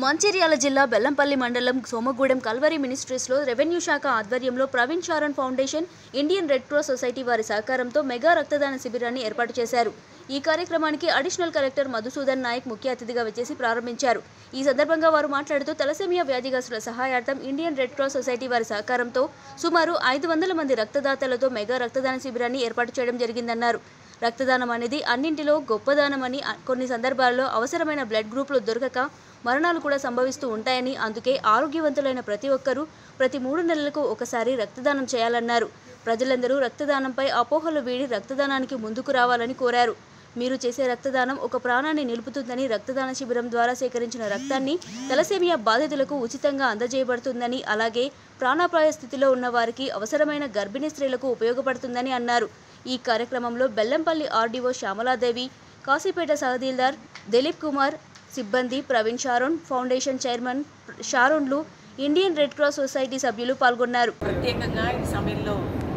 మంచిర్యాల జిల్లా బెల్లంపల్లి మండలం Somagudem Calvary మినిస్ట్రీస్లో revenue శాఖ ఆధ్వర్యంలో Praveen Charan Foundation Indian Red Cross Society వారి సహకారంతో మెగా రక్తదాన శిబిరాన్ని ఏర్పాటు చేశారు ఈ కార్యక్రమానికి అడిషనల్ కలెక్టర్ మధుసూదన్ నాయక్ ముఖ్య అతిథిగా వచ్చేసి ప్రారంభించారు ఈ సందర్భంగా వారు మాట్లాడుతూ తలసేమియా వ్యాధిగ్రస్తుల సహాయార్థం ఇండియన్ రెడ్ క్రాస్ సొసైటీ వారి సహకారంతో సుమారు ఐదు వందల మంది రక్తదాతలతో మెగా రక్తదాన శిబిరాన్ని ఏర్పాటు చేయడం జరిగిందన్నారు రక్తదానం అనేది అన్నింటిలో గొప్పదానమని అ- కొన్ని సందర్భాల్లో అవసరమైన బ్లడ్ గ్రూపులు దొరకక మరణాలు కూడా సంభవిస్తూ ఉంటాయని అందుకే ఆరోగ్యవంతులైన ప్రతి ఒక్కరూ ప్రతి మూడు నెలలకు ఒకసారి రక్తదానం చేయాలన్నారు ప్రజలందరూ రక్తదానంపై అపోహలు వీడి రక్తదానానికి ముందుకు రావాలని కోరారు మీరు చేసే రక్తదానం ఒక ప్రాణాన్ని నిలుపుతుందని రక్తదాన శిబిరం ద్వారా సేకరించిన రక్తాన్ని తలసేమియా బాధితులకు ఉచితంగా అందజేయబడుతుందని అలాగే ప్రాణాపాయ స్థితిలో ఉన్న వారికి అవసరమైన గర్భిణీ స్త్రీలకు ఉపయోగపడుతుందని అన్నారు ఈ కార్యక్రమంలో బెల్లంపల్లి ఆర్డీఓ శ్యామలాదేవి కాశీపేట సహదీల్దార్ దిలీప్ కుమార్ సిబ్బంది ప్రవీణ్ షారోన్ ఫౌండేషన్ చైర్మన్ షారోన్లు ఇండియన్ రెడ్ క్రాస్ సొసైటీ సభ్యులు పాల్గొన్నారు ప్రత్యేకంగా ఈ సమయంలో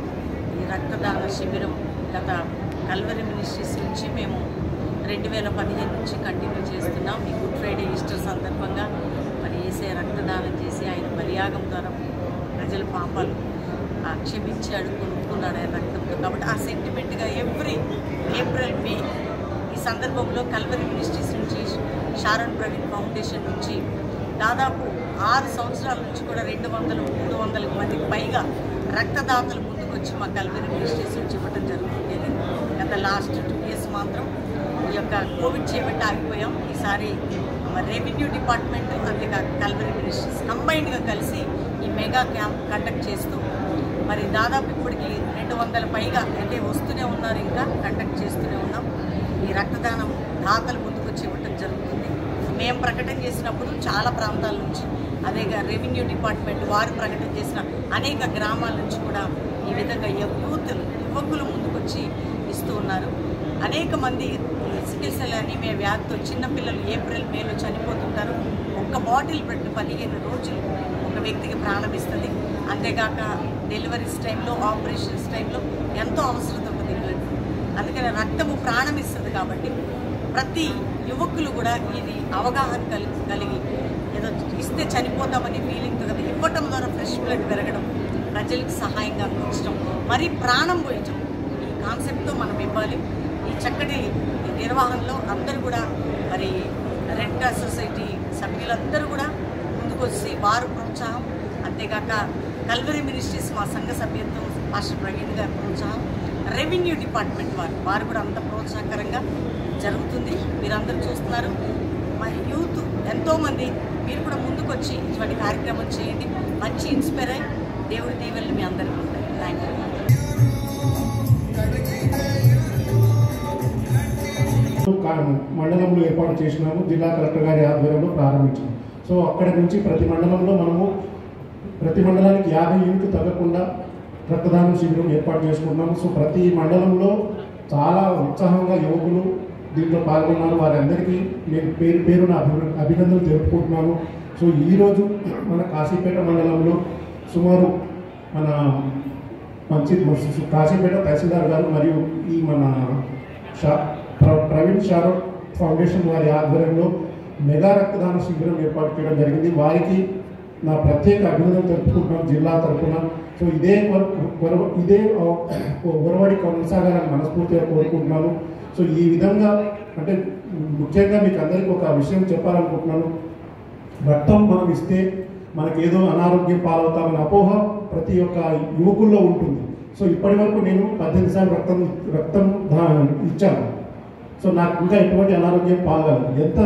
ఈ రక్తదాన శిబిరం గత కల్వరి మినిస్ట్రీస్ నుంచి మేము రెండు వేల పదిహేను నుంచి కంటిన్యూ చేస్తున్నాం ఈ గుడ్ ఫ్రైడే ఈస్టర్ సందర్భంగా మరి వేసే రక్తదానం చేసి ఆయన బలియాగం ద్వారా ప్రజల పాపాలు ఆ, క్షమించి అడుగునుకున్నాడు ఆయన రక్తంతో కాబట్టి ఆ సెంటిమెంట్గా ఎవ్రీ ఏప్రిల్ మే ఈ సందర్భంలో కల్వరి మినిస్ట్రీస్ నుంచి షారన్ ప్రవీణ్ ఫౌండేషన్ నుంచి దాదాపు ఆరు సంవత్సరాల నుంచి కూడా రెండు వందలు మూడు వందల మందికి పైగా రక్తదాతలు ముందుకొచ్చి మా కల్వరి మినిస్ట్రీస్ నుంచి ఇవ్వడం జరుగుతుంది గత లాస్ట్ టూ ఇయర్స్ మాత్రం ఈ యొక్క కోవిడ్ చేయబట్టి ఆగిపోయాం ఈసారి మన రెవెన్యూ డిపార్ట్మెంట్ అంతేకాక కల్వరి మినిస్ట్రీస్ కంబైన్డ్గా కలిసి ఈ మెగా క్యాంప్ కండక్ట్ చేస్తూ మరి దాదాపు ఇప్పటికి రెండు వందల పైగా అంటే వస్తూనే ఉన్నారు ఇంకా కండక్ట్ చేస్తూనే ఉన్నాం ఈ రక్తదానం దాతలు ముందుకొచ్చి ఇవ్వటం జరుగుతుంది మేము ప్రకటన చేసినప్పుడు చాలా ప్రాంతాల నుంచి అదేగా రెవెన్యూ డిపార్ట్మెంట్ వారు ప్రకటన చేసిన అనేక గ్రామాల నుంచి కూడా ఈ విధంగా యూతులు యువకులు ముందుకొచ్చి ఇస్తూ ఉన్నారు అనేక మంది సికిల్ సెల్ అనీమియా వ్యాధితో చిన్నపిల్లలు ఏప్రిల్ మేలో చనిపోతుంటారు ఒక్క బాటిల్ బ్లడ్ పదిహేను రోజులు ఒక వ్యక్తికి ప్రాణం ఇస్తుంది అంతేకాక డెలివరీస్ టైంలో ఆపరేషన్స్ టైంలో ఎంతో అవసరం ఉంటుంది బ్లడ్ అందుకని రక్తము ప్రాణం ఇస్తుంది కాబట్టి ప్రతి యువకులు కూడా ఇది అవగాహన కలిగి కలిగి ఏదో ఇస్తే చనిపోతామని ఫీలింగ్ కదా ఇవ్వటం ద్వారా ఫ్రెష్ బ్లడ్ పెరగడం ప్రజలకు సహాయంగా అందించడం మరి ప్రాణం పోయించడం ఈ కాన్సెప్ట్తో మనం ఇవ్వాలి ఈ చక్కటి నిర్వహణలో అందరూ కూడా మరి రెడ్ క్రాస్ సొసైటీ సభ్యులందరూ కూడా ముందుకొచ్చి వారు ప్రోత్సాహం అంతేకాక కల్వరీ మినిస్ట్రీస్ మా సంఘ సభ్యత్వం మాస్టర్ ప్రవీణ్ గారి ప్రోత్సాహం రెవెన్యూ డిపార్ట్మెంట్ వారు వారు కూడా అంత ప్రోత్సాహకరంగా జరుగుతుంది మీరందరూ చూస్తున్నారు మా యూత్ ఎంతోమంది మీరు కూడా ముందుకొచ్చి ఇటువంటి కార్యక్రమం చేయండి మంచి ఇన్స్పైర్ అయ్యి దేవుడి దీవెనలు మీ అందరికీ ఉంటాయి థ్యాంక్ యూ కా- మండలంలో ఏర్పాటు చేసినాము జిల్లా కలెక్టర్ గారి ఆధ్వర్యంలో ప్రారంభించాము సో అక్కడ నుంచి ప్రతి మండలంలో మనము ప్రతి మండలానికి యాభై యూనిట్లు తగ్గకుండా రక్తదానం శిబిరం ఏర్పాటు చేసుకుంటున్నాము సో ప్రతి మండలంలో చాలా ఉత్సాహంగా యువకులు దీంట్లో పాల్గొన్నారు వారందరికీ నేను పేరు పేరున అభి అభినందనలు తెలుపుకుంటున్నాను సో ఈరోజు మన కాశీపేట మండలంలో సుమారు మన మంచి కాశీపేట తహసీల్దార్ గారు మరియు ఈ మన షా ప్ర- ప్రవీణ్ షారో ఫౌండేషన్ వారి ఆధ్వర్యంలో మెగా రక్తదాన శిబిరం ఏర్పాటు చేయడం జరిగింది వారికి నా ప్రత్యేక అభినందన తెలుపుకుంటున్నాం జిల్లా తరఫున సో ఇదే వర- వర- ఇదే ఆ, ఒరవడి కొనసాగాలని మనస్ఫూర్తిగా కోరుకుంటున్నాను సో ఈ విధంగా అంటే ముఖ్యంగా మీకు అందరికీ ఒక విషయం చెప్పాలనుకుంటున్నాను రక్తం మనం ఇస్తే మనకేదో అనారోగ్యం పాలవుతామనే అపోహ ప్రతి ఒక్క యువకుల్లో ఉంటుంది సో ఇప్పటి వరకు నేను పద్దెనిమిది సార్లు రక్తం రక్తం దా- ఇచ్చాను సో నాకు ఇంకా ఎటువంటి అనారోగ్యం పాలగలదు ఎంత